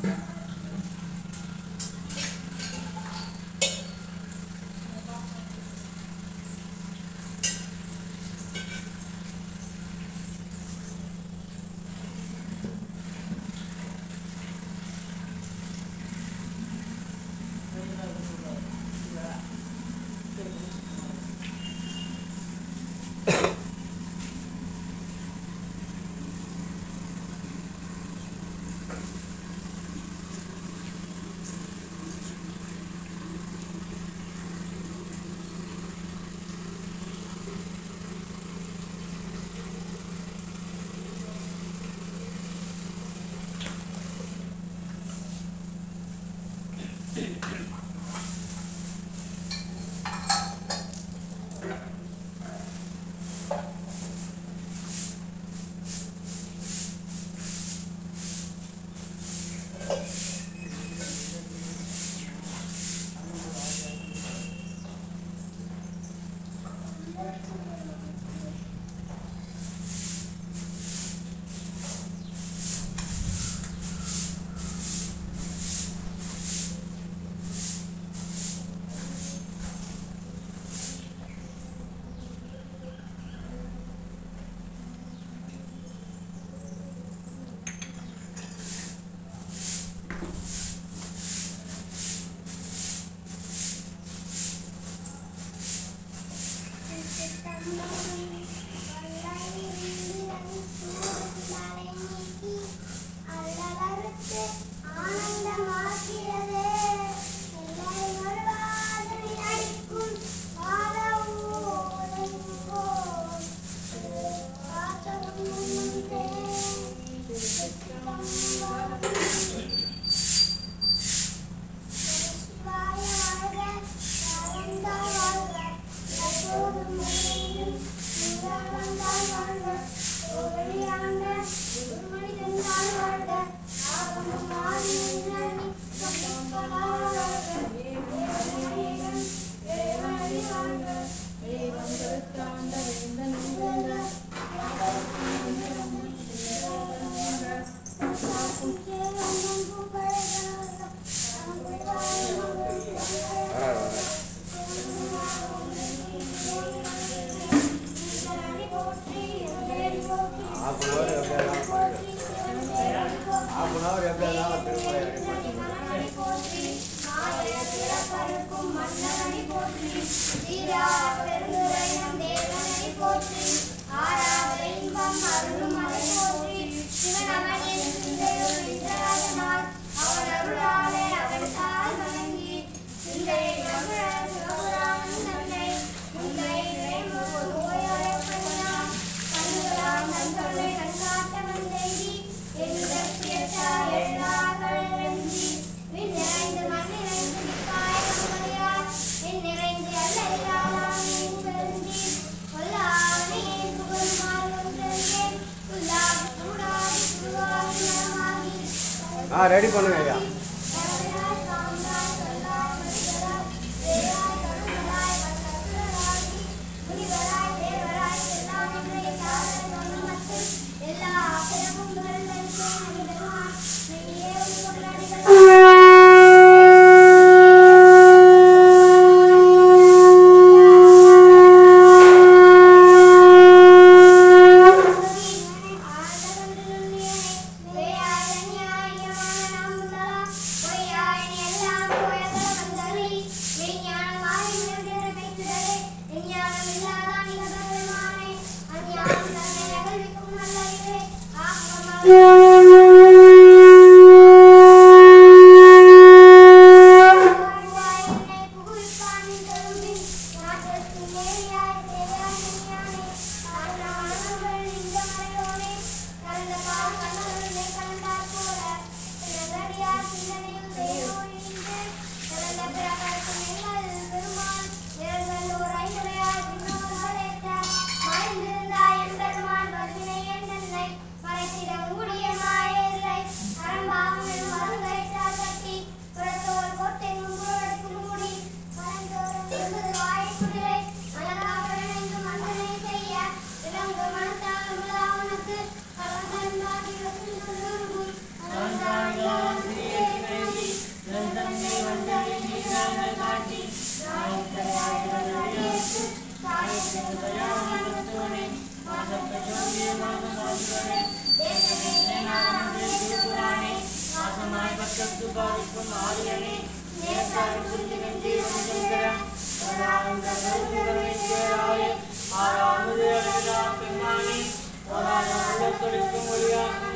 ஆ ready பண்ணுங்க ஐயா ஆ பாதிக்கும் ஆரியனே நேசாரி புரிந்திடும் ஜீவன் சங்கரம் சதானந்த கருத்துகளை சேராயே ஆறாவது அழகா பெருமானே வராத உள்ளத்தொழிக்கும் ஒளியாக்கும்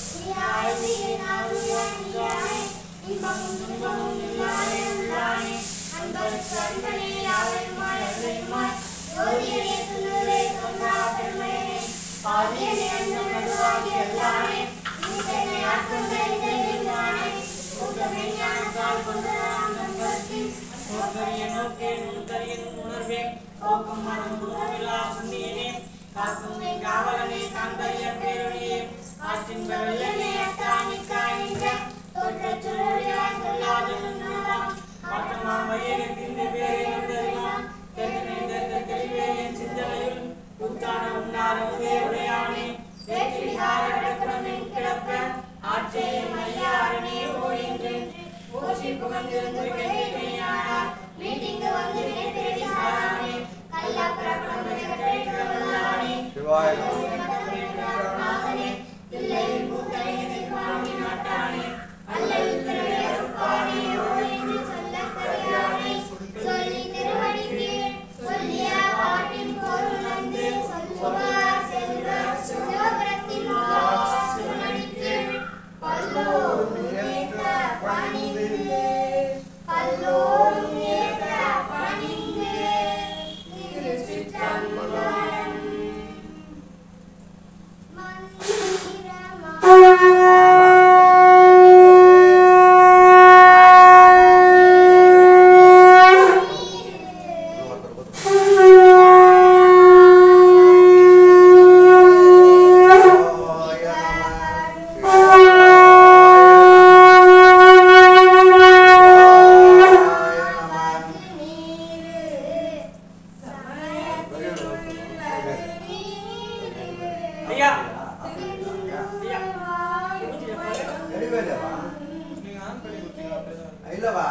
இன்பமும் துன்பமும் இல்லாதே உள்ளானே அன்பருக்கு அன்பனே யாவருமாய் அருளையுமாய் ஜோதியனே துணுரே தொண்டா பெருமையனே பாதியனே அன்பன் நடுவாகி எல்லானே நீதனை ஆட்கொண்ட இறைவானே ஊக்கமே ஞானத்தால் கொண்ட ஆனந்தம் கருத்தி ஓக்கரிய நோக்கே நுண்கரியன் உணர்வேன் போக்கும் மனம் பூமிலா புண்ணியனே காக்கும் நீ காவலனே காந்தரிய பேரொழியே ஆற்றின் வெள்ளனே அத்தானி காணிக்க தோற்றச் சுழலியாய் சொல்லாத நுண்ணுணர்வாம் மாற்றமா வையகத்தின் பேரை வந்தறிவாம் தென்னை தெற்கு தெளிவே என் சிந்தனையில் உத்தான உன்னார உதயவுடையானே வேற்றி விகார கடக்குடமின் கிடப்ப ஆட்சியை மையாரணே ஓடின்றேன் பூச்சி புகழ்ந்திருந்து கையானார் மீட்டிங்கு வந்து நேத்திரடி சாராமே கல்லா பிரபலம் கழிக்கிறவர்களானே சிவாய நாதனே தில்லையில் பூத்தனை எதிர்ப்பாணி நாட்டானே அல்லல் திரளை அருப்பானே ஓடின்று சொல்லத் தெரியானே சொல்லி திருவடிக்கு சொல்லிய பாட்டின் பொருள் வந்து சொல்லுவார் செல்வ சிவபுரத்தின் சிவனடிக்கு பல்லோரும் ஏற்ற பணிந்து பல்லோரும் ஏற்ற பணிந்து திருச்சிற்றம்பலம் ஐயா ஐயா எடிவேலவா நீங்க ஆன் பண்ணி கொடுத்தீங்க அப்படிதான் இல்லவா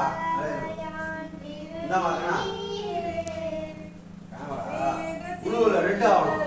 இந்த வாங்கண்ணா கேமரா உழுவுல ரெண்டு ஆகணும்